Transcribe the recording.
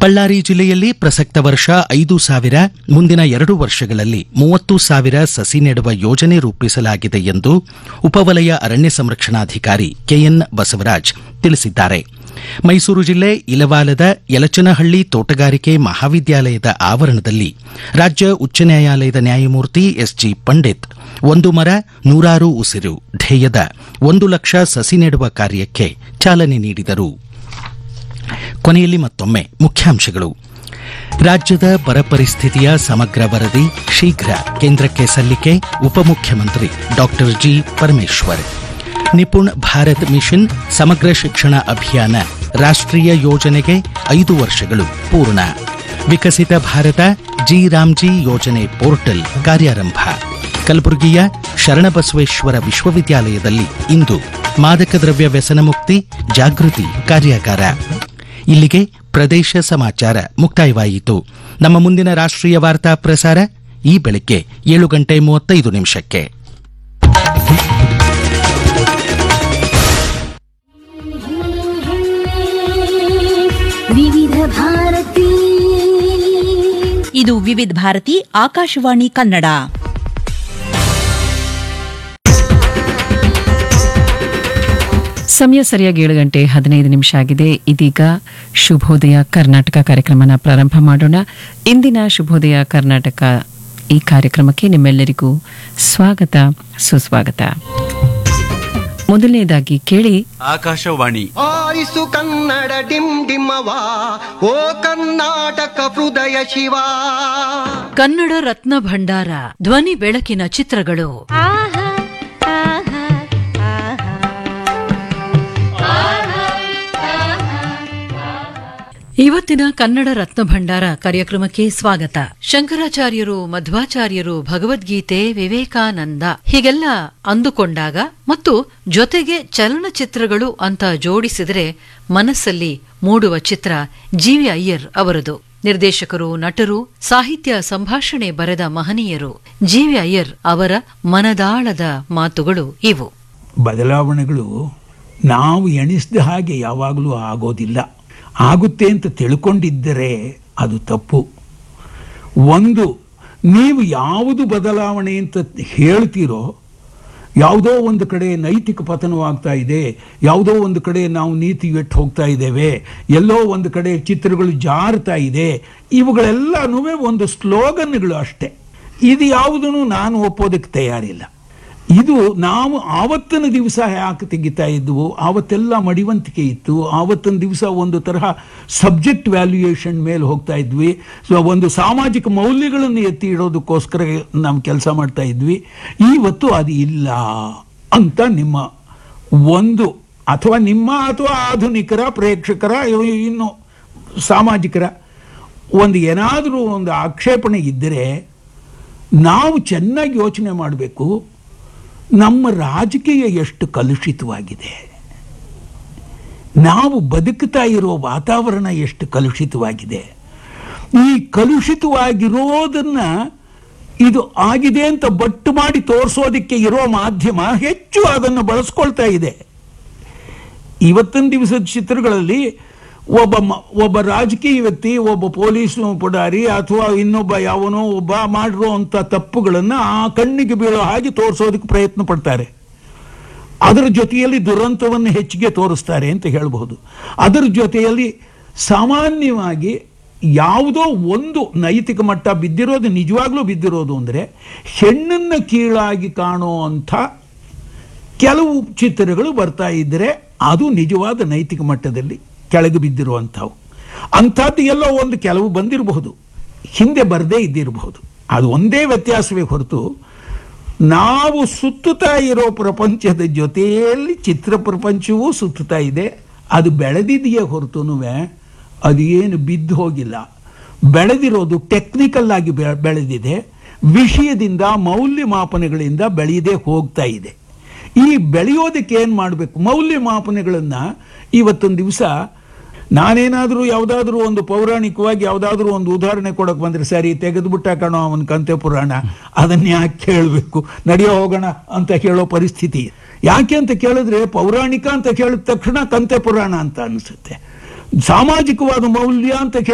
ಬಳ್ಳಾರಿ ಜಿಲ್ಲೆಯಲ್ಲಿ ಪ್ರಸಕ್ತ ವರ್ಷ ಐದು ಸಾವಿರ ಮುಂದಿನ ಎರಡು ವರ್ಷಗಳಲ್ಲಿ ಮೂವತ್ತು ಸಾವಿರ ಸಸಿ ನೆಡುವ ಯೋಜನೆ ರೂಪಿಸಲಾಗಿದೆ ಎಂದು ಉಪವಲಯ ಅರಣ್ಯ ಸಂರಕ್ಷಣಾಧಿಕಾರಿ ಕೆಎನ್ ಬಸವರಾಜ್ ತಿಳಿಸಿದ್ದಾರೆ ಮೈಸೂರು ಜಿಲ್ಲೆ ಇಲವಾಲದ ಯಲಚನಹಳ್ಳಿ ತೋಟಗಾರಿಕೆ ಮಹಾವಿದ್ಯಾಲಯದ ಆವರಣದಲ್ಲಿ ರಾಜ್ಯ ಉಚ್ಚ ನ್ಯಾಯಾಲಯದ ನ್ಯಾಯಮೂರ್ತಿ ಎಸ್ಜಿ ಪಂಡಿತ್ ಒಂದು ಮರ ನೂರಾರು ಉಸಿರು ಧ್ಯೇಯದ ಒಂದು ಲಕ್ಷ ಸಸಿ ನೆಡುವ ಕಾರ್ಯಕ್ಕೆ ಚಾಲನೆ ನೀಡಿದರು ಕೊನೆಯಲ್ಲಿ ಮತ್ತೊಮ್ಮೆ ಮುಖ್ಯಾಂಶಗಳು ರಾಜ್ಯದ ಬರ ಪರಿಸ್ಥಿತಿಯ ಸಮಗ್ರ ವರದಿ ಶೀಘ್ರ ಕೇಂದ್ರಕ್ಕೆ ಸಲ್ಲಿಕೆ ಉಪಮುಖ್ಯಮಂತ್ರಿ doctor G Parameshwar Nipun Bharat mission Samagra Shiksha ಅಭಿಯಾನ ರಾಷ್ಟ್ರೀಯ ಯೋಜನೆಗೆ ಐದು ವರ್ಷಗಳು ಪೂರ್ಣ ವಿಕಸಿತ ಭಾರತ ಜಿ ರಾಮ್ಜಿ ಯೋಜನೆ ಪೋರ್ಟಲ್ ಕಾರ್ಯಾರಂಭ ಕಲಬುರಗಿಯ ಶರಣಬಸವೇಶ್ವರ ವಿಶ್ವವಿದ್ಯಾಲಯದಲ್ಲಿ ಇಂದು ಮಾದಕ ದ್ರವ್ಯ ವ್ಯಸನ ಮುಕ್ತಿ ಜಾಗೃತಿ ಕಾರ್ಯಾಗಾರ ಇಲ್ಲಿಗೆ ಪ್ರದೇಶ ಸಮಾಚಾರ ಮುಕ್ತಾಯವಾಯಿತು ನಮ್ಮ ಮುಂದಿನ ರಾಷ್ಟ್ರೀಯ ವಾರ್ತಾ ಪ್ರಸಾರ ಈ ಬೆಳಗ್ಗೆ ಏಳು ಗಂಟೆ ಮೂವತ್ತೈದು ನಿಮಿಷಕ್ಕೆ ವಿವಿಧ ಭಾರತಿ ಇದು ವಿವಿಧ ಭಾರತಿ ಆಕಾಶವಾಣಿ ಕನ್ನಡ ಸಮಯ ಸರಿಯಾಗಿ ಏಳು ಗಂಟೆ ಹದಿನೈದು ನಿಮಿಷ ಆಗಿದೆ ಇದೀಗ ಶುಭೋದಯ ಕರ್ನಾಟಕ ಕಾರ್ಯಕ್ರಮನ ಪ್ರಾರಂಭ ಮಾಡೋಣ ಇಂದಿನ ಶುಭೋದಯ ಕರ್ನಾಟಕ ಈ ಕಾರ್ಯಕ್ರಮಕ್ಕೆ ನಿಮ್ಮೆಲ್ಲರಿಗೂ ಸ್ವಾಗತ ಸುಸ್ವಾಗತ ಮೊದಲನೇದಾಗಿ ಕೇಳಿ ಆಕಾಶವಾಣಿ ಆರಿಸು ಕನ್ನಡ ಡಿಮ್ ಡಿಮ್ಮವ ಓ ಕರ್ನಾಟಕ ಹೃದಯ ಶಿವ ಕನ್ನಡ ರತ್ನ ಭಂಡಾರ ಧ್ವನಿ ಬೆಳಕಿನ ಚಿತ್ರಗಳು ಇವತ್ತಿನ ಕನ್ನಡ ರತ್ನ ಭಂಡಾರ ಕಾರ್ಯಕ್ರಮಕ್ಕೆ ಸ್ವಾಗತ ಶಂಕರಾಚಾರ್ಯರು ಮಧ್ವಾಚಾರ್ಯರು ಭಗವದ್ಗೀತೆ ವಿವೇಕಾನಂದ ಹೀಗೆಲ್ಲ ಅಂದುಕೊಂಡಾಗ ಮತ್ತು ಜೊತೆಗೆ ಚಲನಚಿತ್ರಗಳು ಅಂತ ಜೋಡಿಸಿದರೆ ಮನಸ್ಸಲ್ಲಿ ಮೂಡುವ ಚಿತ್ರ ಜಿವಿ ಅಯ್ಯರ್ ಅವರದು ನಿರ್ದೇಶಕರು ನಟರು ಸಾಹಿತ್ಯ ಸಂಭಾಷಣೆ ಬರೆದ ಮಹನೀಯರು ಜಿವಿ ಅಯ್ಯರ್ ಅವರ ಮನದಾಳದ ಮಾತುಗಳು ಇವು ಬದಲಾವಣೆಗಳು ನಾವು ಎಣಿಸಿದ ಹಾಗೆ ಯಾವಾಗಲೂ ಆಗೋದಿಲ್ಲ ಆಗುತ್ತೆ ಅಂತ ತಿಳ್ಕೊಂಡಿದ್ದರೆ ಅದು ತಪ್ಪು ಒಂದು ನೀವು ಯಾವುದು ಬದಲಾವಣೆ ಅಂತ ಹೇಳ್ತೀರೋ ಯಾವುದೋ ಒಂದು ಕಡೆ ನೈತಿಕ ಪತನವಾಗ್ತಾ ಇದೆ ಯಾವುದೋ ಒಂದು ಕಡೆ ನಾವು ನೀತಿ ಎಟ್ಟು ಹೋಗ್ತಾ ಇದ್ದೇವೆ ಎಲ್ಲೋ ಒಂದು ಕಡೆ ಚಿತ್ರಗಳು ಜಾರ್ತಾ ಇದೆ ಇವುಗಳೆಲ್ಲನೂ ಒಂದು ಸ್ಲೋಗನ್ಗಳು ಅಷ್ಟೇ ಇದು ಯಾವುದನ್ನು ನಾನು ಒಪ್ಪೋದಕ್ಕೆ ತಯಾರಿಲ್ಲ ಇದು ನಾವು ಆವತ್ತಿನ ದಿವಸ ಯಾಕೆ ತೆಗಿತಾ ಇದ್ವು ಆವತ್ತೆಲ್ಲ ಮಡಿವಂತಿಕೆ ಇತ್ತು ಆವತ್ತಿನ ದಿವಸ ಒಂದು ತರಹ ಸಬ್ಜೆಕ್ಟ್ ವ್ಯಾಲ್ಯೂಯೇಷನ್ ಮೇಲೆ ಹೋಗ್ತಾ ಇದ್ವಿ ಸೊ ಒಂದು ಸಾಮಾಜಿಕ ಮೌಲ್ಯಗಳನ್ನು ಎತ್ತಿ ಇಡೋದಕ್ಕೋಸ್ಕರ ನಾವು ಕೆಲಸ ಮಾಡ್ತಾ ಇದ್ವಿ ಇವತ್ತು ಅದು ಇಲ್ಲ ಅಂತ ನಿಮ್ಮ ಒಂದು ಅಥವಾ ನಿಮ್ಮ ಅಥವಾ ಆಧುನಿಕರ ಪ್ರೇಕ್ಷಕರ ಇನ್ನು ಸಾಮಾಜಿಕರ ಒಂದು ಏನಾದರೂ ಒಂದು ಆಕ್ಷೇಪಣೆ ಇದ್ದರೆ ನಾವು ಚೆನ್ನಾಗಿ ಯೋಚನೆ ಮಾಡಬೇಕು ನಮ್ಮ ರಾಜಕೀಯ ಎಷ್ಟು ಕಲುಷಿತವಾಗಿದೆ ನಾವು ಬದುಕ್ತಾ ಇರೋ ವಾತಾವರಣ ಎಷ್ಟು ಕಲುಷಿತವಾಗಿದೆ ಈ ಕಲುಷಿತವಾಗಿರೋದನ್ನ ಇದು ಆಗಿದೆ ಅಂತ ಬಟ್ಟು ಮಾಡಿ ತೋರಿಸೋದಕ್ಕೆ ಇರೋ ಮಾಧ್ಯಮ ಹೆಚ್ಚು ಅದನ್ನು ಬಳಸ್ಕೊಳ್ತಾ ಇದೆ ಇವತ್ತಿನ ದಿವಸದ ಚಿತ್ರಗಳಲ್ಲಿ ಒಬ್ಬ ಮ- ಒಬ್ಬ ರಾಜಕೀಯ ವ್ಯಕ್ತಿ ಒಬ್ಬ ಪೊಲೀಸ್ ಪುಡಾರಿ ಅಥವಾ ಇನ್ನೊಬ್ಬ ಯಾವನೋ ಒಬ್ಬ ಮಾಡಿರುವಂಥ ತಪ್ಪುಗಳನ್ನು ಆ ಕಣ್ಣಿಗೆ ಬೀಳೋ ಹಾಗೆ ತೋರಿಸೋದಕ್ಕೆ ಪ್ರಯತ್ನ ಪಡ್ತಾರೆ ಅದರ ಜೊತೆಯಲ್ಲಿ ದುರಂತವನ್ನು ಹೆಚ್ಚಿಗೆ ತೋರಿಸ್ತಾರೆ ಅಂತ ಹೇಳಬಹುದು ಅದರ ಜೊತೆಯಲ್ಲಿ ಸಾಮಾನ್ಯವಾಗಿ ಯಾವುದೋ ಒಂದು ನೈತಿಕ ಮಟ್ಟ ಬಿದ್ದಿರೋದು ನಿಜವಾಗ್ಲೂ ಬಿದ್ದಿರೋದು ಅಂದರೆ ಹೆಣ್ಣನ್ನು ಕೀಳಾಗಿ ಕಾಣೋ ಅಂಥ ಕೆಲವು ಚಿತ್ರಗಳು ಬರ್ತಾ ಇದ್ದರೆ ಅದು ನಿಜವಾದ ನೈತಿಕ ಮಟ್ಟದಲ್ಲಿ ಕೆಳಗೆ ಬಿದ್ದಿರುವಂಥವು ಅಂಥದ್ದು ಎಲ್ಲೋ ಒಂದು ಕೆಲವು ಬಂದಿರಬಹುದು ಹಿಂದೆ ಬರದೇ ಇದ್ದಿರಬಹುದು ಅದು ಒಂದೇ ವ್ಯತ್ಯಾಸವೇ ಹೊರತು ನಾವು ಸುತ್ತುತ್ತಾ ಇರೋ ಪ್ರಪಂಚದ ಜೊತೆಯಲ್ಲಿ ಚಿತ್ರ ಪ್ರಪಂಚವೂ ಸುತ್ತುತ್ತಾ ಇದೆ ಅದು ಬೆಳೆದಿದೆಯೇ ಹೊರತುನು ಅದು ಏನು ಬಿದ್ದು ಹೋಗಿಲ್ಲ ಬೆಳೆದಿರೋದು ಟೆಕ್ನಿಕಲ್ ಆಗಿ ಬೆ- ಬೆಳೆದಿದೆ ವಿಷಯದಿಂದ ಮೌಲ್ಯಮಾಪನಗಳಿಂದ ಬೆಳೆಯದೇ ಹೋಗ್ತಾ ಇದೆ ಈ ಬೆಳೆಯೋದಕ್ಕೆ ಏನು ಮಾಡಬೇಕು ಮೌಲ್ಯಮಾಪನಗಳನ್ನು ಇವತ್ತೊಂದು ದಿವಸ ನಾನೇನಾದರೂ ಯಾವುದಾದ್ರೂ ಒಂದು ಪೌರಾಣಿಕವಾಗಿ ಯಾವುದಾದ್ರೂ ಒಂದು ಉದಾಹರಣೆ ಕೊಡಕ್ಕೆ ಬಂದರೆ ಸರಿ ತೆಗೆದುಬಿಟ್ಟ ಕಣೋ ಅವನ ಕಂತೆ ಪುರಾಣ ಅದನ್ನ ಯಾಕೆ ಕೇಳಬೇಕು ನಡೆಯೋ ಹೋಗೋಣ ಅಂತ ಹೇಳೋ ಪರಿಸ್ಥಿತಿ ಯಾಕೆ ಅಂತ ಕೇಳಿದ್ರೆ ಪೌರಾಣಿಕ ಅಂತ ಕೇಳಿದ ತಕ್ಷಣ ಕಂತೆ ಪುರಾಣ ಅಂತ ಅನಿಸುತ್ತೆ ಸಾಮಾಜಿಕವಾದ ಮೌಲ್ಯ ಅಂತ